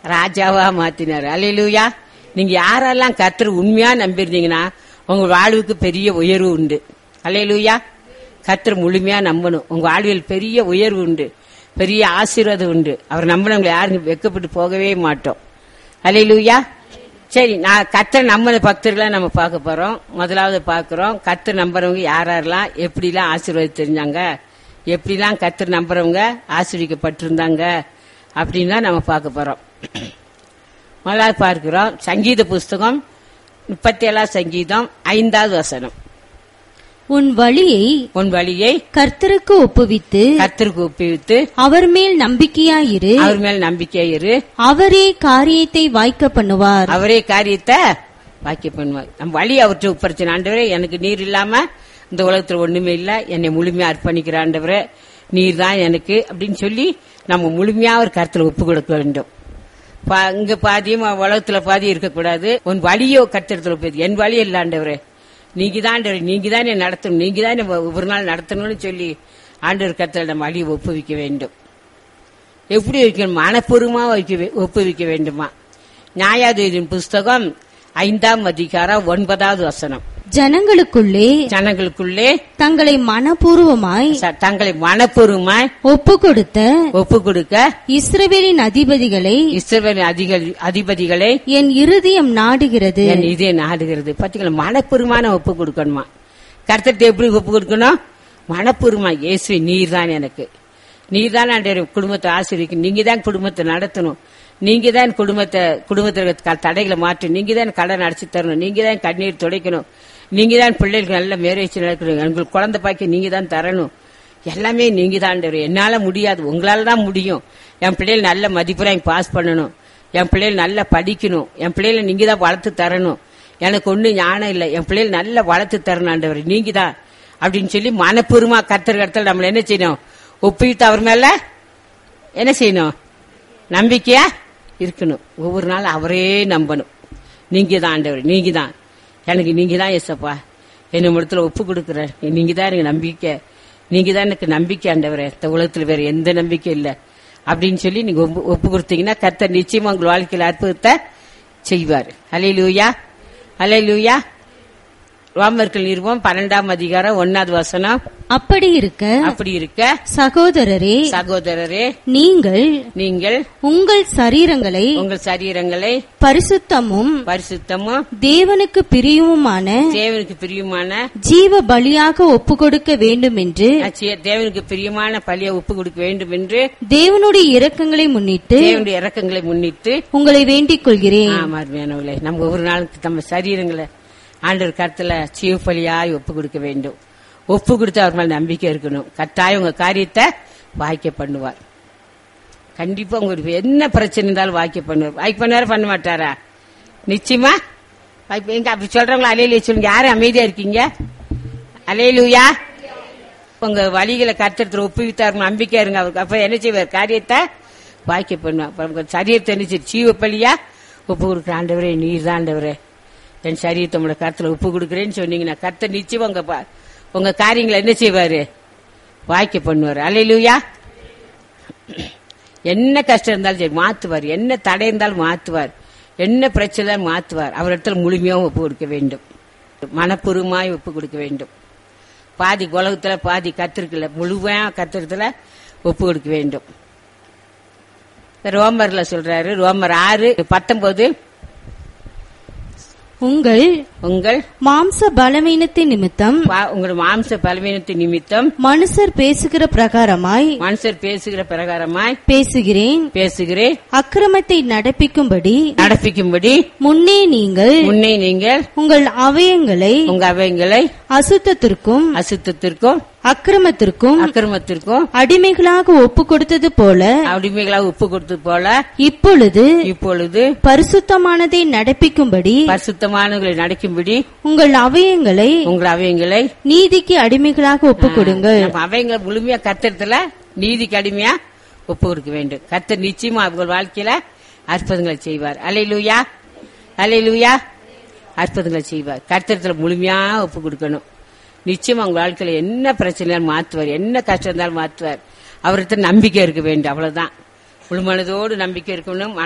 ராஜாவா மாத்தினார் அல்லேலூயா நீங்க யாரெல்லாம் கர்த்தர் உண்மையா நம்பியிருந்தீங்கன்னா உங்க வாழ்வுக்கு பெரிய உயர்வு உண்டு அல்லேலூயா கர்த்தர் முழுமையா நம்பணும் உங்க வாழ்வில் பெரிய உயர்வு உண்டு பெரிய ஆசீர்வாதம் உண்டு அவர் நம்பினவங்களை யாரும் வெக்கப்பட்டு போகவே மாட்டோம் அல்லேலூயா சரி நான் கர்த்தர் நம்பின பக்தர்களை நம்ம பார்க்க போறோம் முதலாவது பார்க்கிறோம் கர்த்தர் நம்புறவங்க யார் யாரெல்லாம் எப்படிலாம் ஆசீர்வாதம் தெரிஞ்சாங்க எப்படிலாம் கர்த்தர் நம்புறவங்க ஆசீர்விக்கப்பட்டிருந்தாங்க அப்படின்னு தான் நம்ம பார்க்க போறோம் முதலாவது பார்க்கிறோம் சங்கீத புஸ்தகம் முப்பத்தி ஏழாம் சங்கீதம் ஐந்தாவது வசனம் உன் வழியை உன் வழியை கர்த்தருக்கு ஒப்புவித்து கர்த்தருக்கு ஒப்புவித்து அவர் மேல் நம்பிக்கையாயிரு அவர் மேல் நம்பிக்கை இரு அவரே காரியத்தை வாய்க்க பண்ணுவார் அவரே காரியத்தை வாக்கிய பண்ணுவார் நம்ம வழி அவற்றை ஒப்படைச்சன ஆண்டவரே எனக்கு நீர் இல்லாம இந்த உலகத்துல ஒண்ணுமே இல்ல என்னை முழுமையா அர்ப்பணிக்கிற ஆண்டவரே நீர் தான் எனக்கு அப்படின்னு சொல்லி நம்ம முழுமையா ஒரு கருத்துல ஒப்பு கொடுக்க வேண்டும் பா- இங்க பாதியும் உலகத்துல பாதி இருக்கக்கூடாது உன் வழியோ கத்திரத்துல போய் என் வழி இல்ல ஆண்டவரே நீங்க தான் ஆண்டவரே நீங்க தான் என்னை நடத்தணும் நீங்க தான் என்னை ஒரு நாள் நடத்தணும்னு சொல்லி ஆண்டவர் கத்திர நம்ம வழியை ஒப்புவிக்க வேண்டும் எப்படி வைக்கணும் மனப்பூர்வமா வைக்க வே- ஒப்புவிக்க வேண்டுமா நியாயாதிபதியின் புஸ்தகம் ஐந்தாம் அதிகாரம் ஒன்பதாவது வசனம் ஜனங்களுக்குள்ளே ஜனங்களுக்குள்ளே தங்களை மனப்பூர்வமாய் ச- தங்களை மனப்பூர்வமாய் ஒப்பு கொடுத்த ஒப்பு கொடுக்க இஸ்ரவேலின் அதிபதிகளை இஸ்ரவேல் அதிக- அதிபதிகளை என் இருதயம் நாடுகிறது என் இதே நாடுகிறது பாத்தீங்களா மனப்பூர்வமான ஒப்பு கொடுக்கணுமா கர்த்தத்தை எப்படி ஒப்பு கொடுக்கணும் மனப்பூர்வமா இயேசுவே நீர் தான் எனக்கு நீர் தான் ஆண்டவரே குடும்பத்தை ஆசிரியக்கு நீங்க தான் குடும்பத்தை நடத்தணும் நீங்க தான் குடும்பத்தை குடும்பத்தில் இருக்க தடைகளை மாற்றணும் நீங்க தான் கடன் அடைச்சு தரணும் நீங்க தான் கண்ணீர் துடைக்கணும் நீங்க தான் பிள்ளைகளுக்கு நல்ல மேரேஜ் நடக்கணும் உங்களுக்கு குழந்தை பாக்கி நீங்க தான் தரணும் எல்லாமே நீங்க தான் ஆண்டவரே என்னால முடியாது உங்களால தான் முடியும் என் பிள்ளைகள் நல்ல மதிப்பெல்லாம் பாஸ் பண்ணணும் என் பிள்ளைகள் நல்லா படிக்கணும் என் பிள்ளைகளை நீங்க தான் வளர்த்து தரணும் எனக்கு ஒண்ணு ஞானம் இல்லை என் பிள்ளைகள் நல்லா வளர்த்து தரணும் ஆண்டவர் நீங்க தான் அப்படின்னு சொல்லி மனப்பூர்வமா கர்த்தர் கடத்தல் நம்மள என்ன செய்யணும் ஒப்பிட்டு அவர் மேல என்ன செய்யணும் நம்பிக்கையா இருக்கணும் ஒவ்வொரு நாள் அவரே நம்பணும் நீங்க தான் ஆண்டவர் நீங்க தான் எனக்கு நீங்க தான் எசப்பா என்ன இடத்துல ஒப்பு கொடுக்குற நீங்க தான் எனக்கு நம்பிக்கை நீங்க தான் எனக்கு நம்பிக்கை ஆண்டவரே இந்த உலகத்துல வேற எந்த நம்பிக்கை இல்ல அப்படின்னு சொல்லி நீங்க ஒப்பு- ஒப்பு கொடுத்தீங்கன்னா கர்த்தர் நிச்சயமா உங்கள் வாழ்க்கையில அற்புதத்தை செய்வார் அலையிலூயா அலையிலூயா ரோமர்கள் நிறுவம் பன்னெண்டாம் அதிகாரம் ஒன்னாவது வசனம் அப்படி இருக்க அப்படி இருக்க சகோதரரே சகோதரரே நீங்கள் நீங்கள் உங்கள் சரீரங்களை உங்கள் சரீரங்களை பரிசுத்தமும் பரிசுத்தமும் தேவனுக்கு பிரியவுமான தேவனுக்கு பிரியமான ஜீவ பலியாக ஒப்பு கொடுக்க வேண்டும் என்று அச்சிய- தேவனுக்கு பிரியமான பலியை ஒப்பு கொடுக்க வேண்டும் என்று தேவனுடைய இரக்கங்களை முன்னிட்டு தேவனுடைய இறக்கங்களை முன்னிட்டு உங்களை வேண்டிக் கொள்கிறேன் ஆமா அருமையானவர்களே நம்ம ஒவ்வொரு நாளுக்கு நம்ம சரீரங்களை ஆண்டவர் கருத்துல சீவப்பலியாய் ஒப்பு கொடுக்க வேண்டும் ஒப்பு கொடுத்து அவர் மேல நம்பிக்கை இருக்கணும் கட்டாயம் உங்க காரியத்தை வாய்க்க பண்ணுவார் கண்டிப்பா உங்களுக்கு என்ன பிரச்சனை இருந்தாலும் வாய்க்க பண்ணுவார் வாய்க்க பண்ணுவாரா பண்ண மாட்டாரா நிச்சயமா வாய்ப்பு எங்க அப்படி சொல்றவங்களா அலையில சொல்லுங்க யாரும் அமைதியா இருக்கீங்க அலையிலுயா உங்க வழிகளை கருத்தத்துல ஒப்புவித்தார் நம்பிக்கை இருங்க அவருக்கு அப்ப என்ன செய்வார் காரியத்தை வாய்க்க பண்ணுவார் அப்ப உங்க சரீரத்தை என்ன செய்ய சீவப்பலியா ஒப்பு கொடுக்குற ஆண்டவரே நீர் தான் ஆண்டவரே என் சரீரத்தை உங்களோட கருத்துல ஒப்பு கொடுக்குறேன்னு சொன்னீங்கன்னா கர்த்தர் நிச்சயம் உங்க பா- உங்க காரியங்களை என்ன செய்வாரு வாய்க்க பண்ணுவார் அலையிலுயா என்ன கஷ்டம் இருந்தாலும் சரி மாத்துவார் என்ன தடை இருந்தாலும் மாத்துவார் என்ன பிரச்சனை இருந்தாலும் மாத்துவார் அவர் இடத்துல முழுமையாகவும் ஒப்பு கொடுக்க வேண்டும் மனப்பூர்வமாய் ஒப்பு கொடுக்க வேண்டும் பாதி உலகத்துல பாதி கத்திருக்கல முழுமையா கத்திரத்துல ஒப்பு கொடுக்க வேண்டும் ரோமர்ல சொல்றாரு ரோமர் ஆறு பத்தொன்பது உங்கள் உங்கள் மாம்ச பலவீனத்தின் நிமித்தம் பா- உங்கள் மாம்ச பலவீனத்தின் நிமித்தம் மனுஷர் பேசுகிற பிரகாரமாய் மனுஷர் பேசுகிற பிரகாரமாய் பேசுகிறேன் பேசுகிறேன் அக்கிரமத்தை நடப்பிக்கும்படி நடப்பிக்கும்படி முன்னே நீங்கள் முன்னே நீங்கள் உங்கள் அவயங்களை உங்க அவைங்களை அசுத்தத்திற்கும் அசுத்தத்திற்கும் அக்கிரமத்திற்கும் அக்கிரமத்திற்கும் அடிமைகளாக ஒப்பு கொடுத்தது போல அடிமைகளாக உப்பு கொடுத்தது போல இப்பொழுது இப்பொழுது பரிசுத்தமானதை நடப்பிக்கும்படி பரிசுத்தமானவர்களை நடக்கும்படி உங்கள் அவயங்களை உங்கள் அவைங்களை நீதிக்கு அடிமைகளாக ஒப்பு கொடுங்கள் நம்ம அவைங்களை முழுமையா கத்திரத்துல நீதிக்கு அடிமையா ஒப்பு கொடுக்க வேண்டும் கர்த்தர் நிச்சயமா அவங்க வாழ்க்கையில அற்புதங்களை செய்வார் அலையிலுயா அலையிலுயா அற்புதங்களை செய்வார் கர்த்தரத்துல முழுமையா ஒப்பு கொடுக்கணும் நிச்சயமா உங்க வாழ்க்கையில என்ன பிரச்சனை மாத்துவார் என்ன கஷ்டம் இருந்தாலும் மாத்துவார் அவர்கிட்ட நம்பிக்கை இருக்க வேண்டும் அவ்வளவுதான் முழுமனதோடு நம்பிக்கை இருக்கணும்